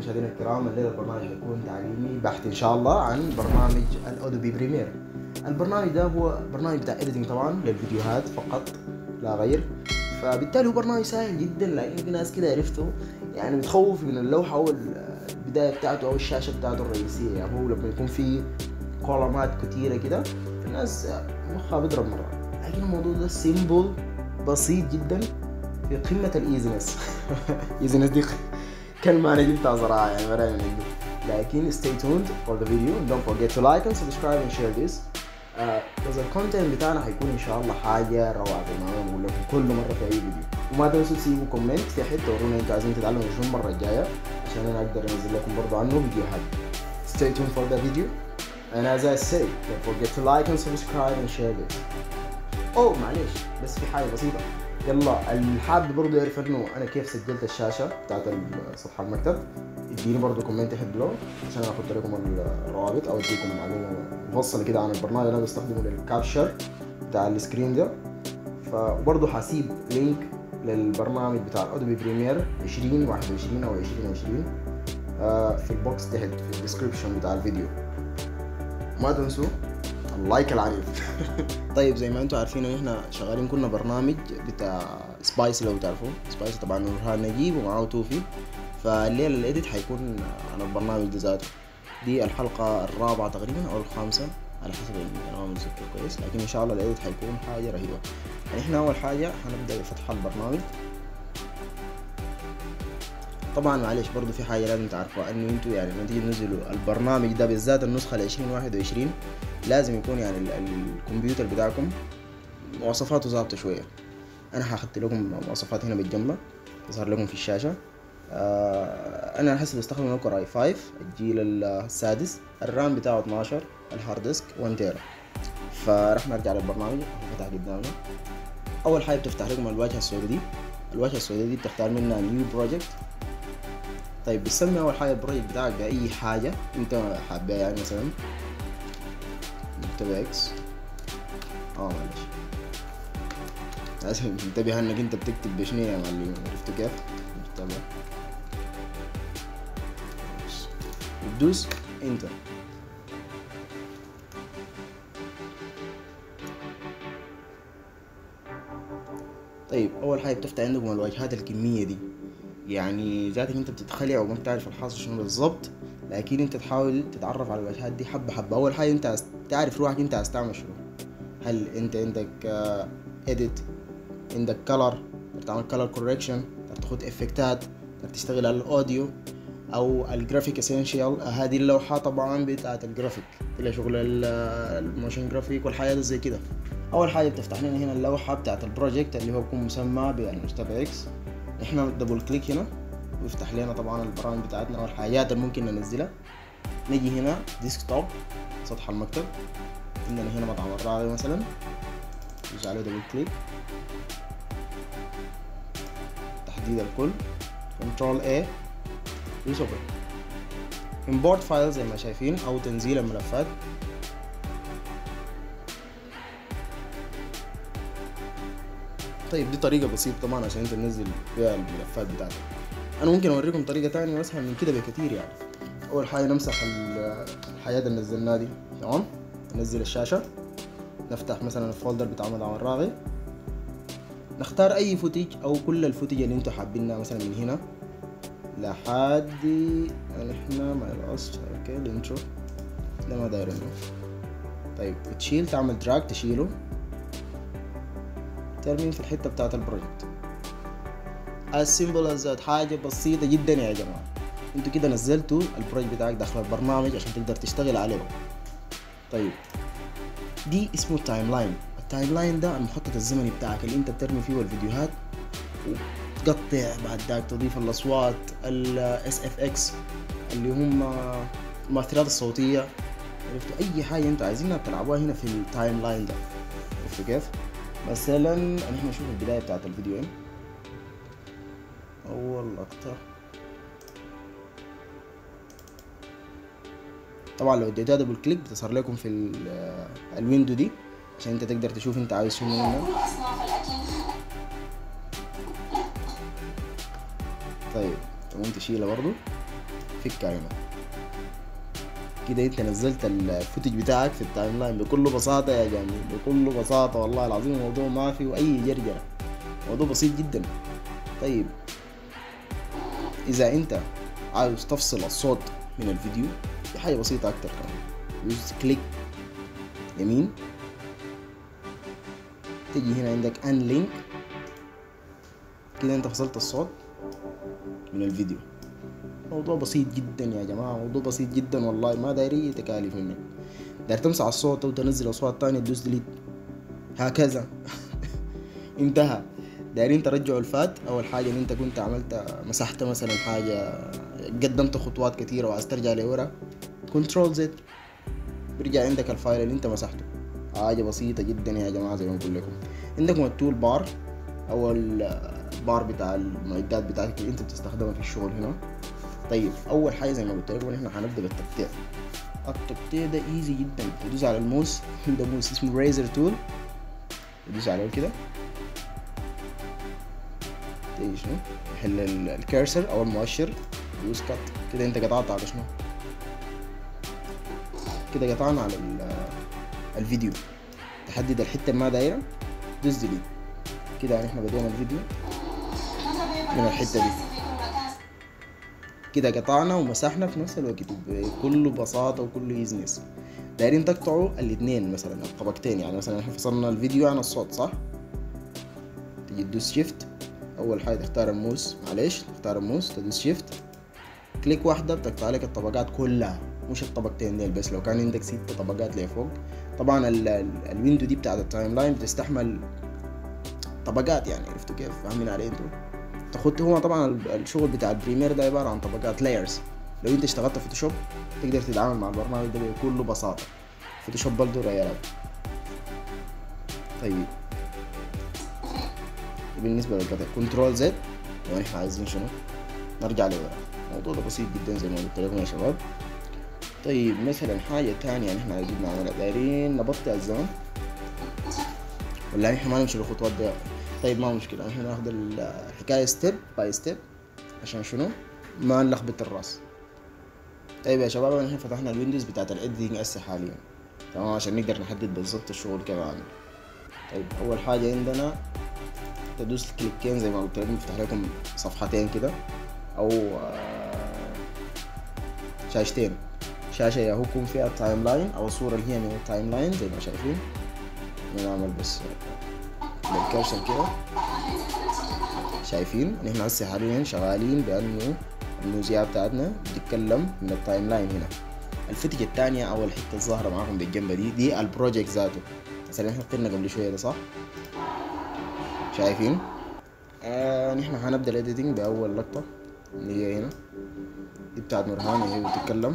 مشاهدينا الكرام الليله البرنامج حيكون تعليمي بحت ان شاء الله عن برنامج الاودوبي بريمير البرنامج ده هو برنامج بتاع اديتنج طبعا للفيديوهات فقط لا غير فبالتالي هو برنامج سهل جدا لكن في ناس كده عرفته يعني بتخوف من اللوحه او البدايه بتاعته او الشاشه بتاعته الرئيسيه يعني هو لما يكون في كولومات كتيره كده الناس مخها بيضرب مره لكن الموضوع ده سيمبل بسيط جدا في قمه الايزنس ايزنس دي كلمة أنا جبتها صراحة يعني ما من عندي لكن stay tuned for the video don't forget to like and subscribe and share this بس الكونتنت بتاعنا حيكون ان شاء الله حاجة روعة زي ما انا بقول لكم كل مرة في اي فيديو وما تنسوا تسيبوا كومنت في حتة ورونا انتوا عايزين تتعلموا شنو المرة الجاية عشان انا اقدر انزل لكم برضو عنه فيديوهات stay tuned for the video and as I say don't forget to like and subscribe and share this اوه معلش بس في حاجة بسيطة يلا الحاب برضه يعرف انه انا كيف سجلت الشاشه بتاعت سطح المكتب اديني برضه كومنت تحت بلو عشان احط لكم الروابط او اديكم معلومه مفصله كده عن البرنامج اللي انا بستخدمه للكابشر بتاع السكرين ده فبرضه حسيب لينك للبرنامج بتاع الاودوبي بريمير 2021 او 2020 آه في البوكس تحت في الديسكربشن بتاع الفيديو ما تنسوا اللايك العنيف طيب زي ما انتم عارفين ان احنا شغالين كنا برنامج بتاع سبايس لو تعرفوا سبايس طبعا نورهان نجيب ومعاه توفي فالليله الايديت حيكون عن البرنامج ده ذاته دي الحلقة الرابعة تقريبا او الخامسة على حسب انا ما متذكر كويس لكن ان شاء الله الايديت حيكون حاجة رهيبة يعني احنا اول حاجة هنبدأ بفتح البرنامج طبعا معلش برضو في حاجة لازم تعرفوها انه انتوا يعني لما تيجي تنزلوا البرنامج ده بالذات النسخة ال 2021 لازم يكون يعني الكمبيوتر بتاعكم مواصفاته ظابطة شوية انا هاخدت لكم مواصفات هنا بالجنبة تظهر لكم في الشاشة آه انا هسه بستخدم لكم اي 5 الجيل السادس الرام بتاعه 12 الهارد ديسك 1 تيرا فراح نرجع للبرنامج فتح قدامنا اول حاجه بتفتح لكم الواجهه السوداء دي الواجهه السوداء دي بتختار منها نيو بروجكت طيب بتسمي اول حاجه البروجكت بتاعك باي حاجه انت حابها يعني مثلا مكتبة اكس اه معلش لازم انتبه انك انت بتكتب بشنو يا معلم عرفتوا كيف؟ مكتبة بتدوس انتر طيب اول حاجه بتفتح عندكم الواجهات الكميه دي يعني ذاتك انت بتتخلع وما بتعرف الحاصل شنو بالظبط لكن انت تحاول تتعرف على الواجهات دي حبه حبه اول حاجه انت تعرف روحك انت عايز تعمل شنو هل انت عندك اديت عندك كلر تعمل كلر كوركشن تاخد افكتات تشتغل على الاوديو او الجرافيك اسينشال هذه اللوحه طبعا بتاعت الجرافيك اللي شغل الموشن جرافيك والحاجات زي كده اول حاجه بتفتح لنا هنا اللوحه بتاعت البروجكت اللي هو بيكون مسمى بالمجتمع اكس احنا دبل كليك هنا ويفتح لنا طبعا البرامج بتاعتنا او الحاجات اللي ممكن ننزلها نجي هنا ديسكتوب سطح المكتب عندنا هنا مطعم الراغي مثلا ندوس عليه دبل كليك تحديد الكل كنترول A دوس اوبن امبورت فايل زي ما شايفين او تنزيل الملفات طيب دي طريقة بسيطة طبعا عشان انت تنزل بيها الملفات بتاعتك انا ممكن اوريكم طريقة تانية اسهل من كده بكتير يعني اول حاجة نمسح الحاجات اللي نزلناها دي تمام ننزل الشاشة نفتح مثلا الفولدر بتاع مدعم الراغي نختار اي فوتج او كل الفوتج اللي انتوا حابينها مثلا من هنا لحد احنا مع الاصل اوكي الانترو ده ما دايرينه طيب تشيل تعمل دراج تشيله ترمي في الحته بتاعت البروجكت as simple as that حاجه بسيطه جدا يا جماعه انتوا كده نزلتوا البروجكت بتاعك داخل البرنامج عشان تقدر تشتغل عليه طيب دي اسمه التايم لاين التايم لاين ده المخطط الزمني بتاعك اللي انت بترمي فيه الفيديوهات وتقطع بعد ذاك تضيف الاصوات الاس اف اكس اللي هم المؤثرات الصوتيه عرفتوا اي حاجه انتوا عايزينها بتلعبوها هنا في التايم لاين ده عرفتوا كيف مثلا احنا نشوف البدايه بتاعت الفيديو ايه اول لقطه طبعا لو اديتها دبل كليك بتظهر لكم في الويندو دي عشان انت تقدر تشوف انت عايز شنو منها طيب تمام تشيلها برضو فكها هنا كده انت نزلت الفوتج بتاعك في التايم لاين بكل بساطة يا جميل بكل بساطة والله العظيم الموضوع ما فيه أي جرجرة موضوع بسيط جدا طيب إذا أنت عاوز تفصل الصوت من الفيديو دي حاجة بسيطة أكتر كمان دوس كليك يمين تجي هنا عندك ان لينك كده انت فصلت الصوت من الفيديو موضوع بسيط جدا يا جماعة موضوع بسيط جدا والله ما داير اي تكاليف منك داير تمسح الصوت او تنزل اصوات تانية تدوس ديليت هكذا انتهى دايرين ترجعوا الفات اول حاجة ان انت كنت عملت مسحت مثلا حاجة قدمت خطوات كثيرة وعايز ترجع لورا كنترول زد بيرجع عندك الفايل اللي انت مسحته حاجة بسيطة جدا يا جماعة زي ما بقول لكم عندكم التول بار او البار بتاع المعدات بتاعتك اللي انت بتستخدمها في الشغل هنا طيب اول حاجه زي ما قلت لكم احنا هنبدا بالتقطيع التقطيع ده ايزي جدا تدوس على الموس ده موس اسمه ريزر تول تدوس عليه كده تيجي شنو تحل الكيرسر او المؤشر تدوس كت كده انت قطعت على شنو كده قطعنا على الفيديو تحدد الحته ما دايره دوس ديليت كده يعني احنا بدينا الفيديو من الحته دي كده قطعنا ومسحنا في نفس الوقت بكل بساطة وكل ايزنس دايرين تقطعوا الاثنين مثلا الطبقتين يعني مثلا احنا فصلنا الفيديو عن الصوت صح تيجي تدوس شيفت اول حاجة تختار الموس معلش تختار الموس تدوس شيفت كليك واحدة بتقطع لك الطبقات كلها مش الطبقتين ديل بس لو كان عندك ست طبقات لفوق طبعا ال ال الويندو دي بتاعت التايم لاين بتستحمل طبقات يعني عرفتوا كيف فاهمين عليه انتوا تاخد هو طبعا الشغل بتاع البريمير ده عباره عن طبقات لايرز لو انت اشتغلت فوتوشوب تقدر تتعامل مع البرنامج ده بكل بساطه فوتوشوب برضه ريالات طيب بالنسبه للقطع كنترول زد لو احنا عايزين شنو نرجع لورا الموضوع ده بسيط جدا زي ما قلت لكم يا شباب طيب مثلا حاجة تانية يعني احنا عايزين نعملها دايرين نبطئ الزمن ولا احنا ما نمشي الخطوات دي طيب ما مشكلة احنا ناخد الحكاية ستيب باي ستيب عشان شنو ما نلخبط الراس طيب يا شباب احنا فتحنا الويندوز بتاعت الايديتنج هسه حاليا تمام عشان نقدر نحدد بالظبط الشغل كيف عامل طيب اول حاجة عندنا تدوس كليكين زي ما قلت لكم يفتح لكم صفحتين كده او شاشتين شاشة يكون فيها التايم لاين او الصورة اللي هي من التايم لاين زي ما شايفين نعمل بس بالكرسر كده شايفين ان احنا هسه حاليا شغالين بانه الموزيا بتاعتنا بتتكلم من التايم لاين هنا الفتجة التانية او الحتة الظاهرة معاكم بالجنب دي دي البروجكت ذاته مثلا احنا قلنا قبل شوية ده صح شايفين آه نحن هنبدا الايديتنج باول لقطة اللي هي هنا دي بتاعت نورهان هي بتتكلم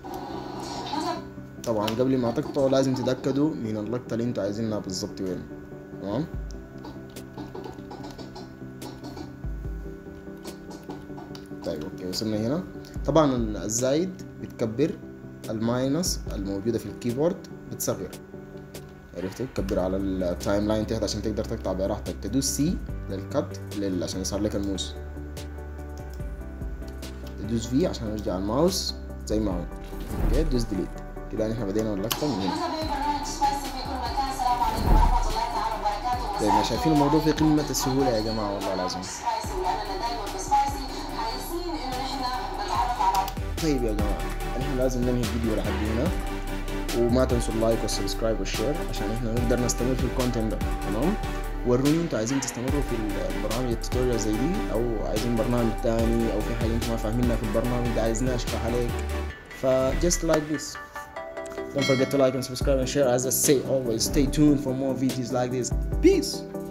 طبعا قبل ما تقطعوا لازم تتأكدوا من اللقطة اللي انتوا عايزينها بالظبط وين تمام طيب اوكي وصلنا هنا طبعا الزايد بتكبر الماينس الموجودة في الكيبورد بتصغر عرفت تكبر على التايم لاين تحت عشان تقدر تقطع براحتك تدوس سي للكت لل... عشان يصير لك الموس تدوس في عشان يرجع الماوس زي ما هو اوكي تدوس ديليت كده احنا بدينا اللقطة من هنا زي ما شايفين الموضوع في قمة السهولة يا جماعة والله العظيم طيب يا جماعة احنا لازم ننهي الفيديو لحد هنا وما تنسوا اللايك والسبسكرايب والشير عشان احنا نقدر نستمر في الكونتنت ده تمام وروني انتوا عايزين تستمروا في البرامج التوتوريال زي دي او عايزين برنامج تاني او في حاجة انتوا ما فاهمينها في البرنامج ده عايزني اشرح عليك ف just like this Don't forget to like and subscribe and share. As I say always, stay tuned for more videos like this. Peace.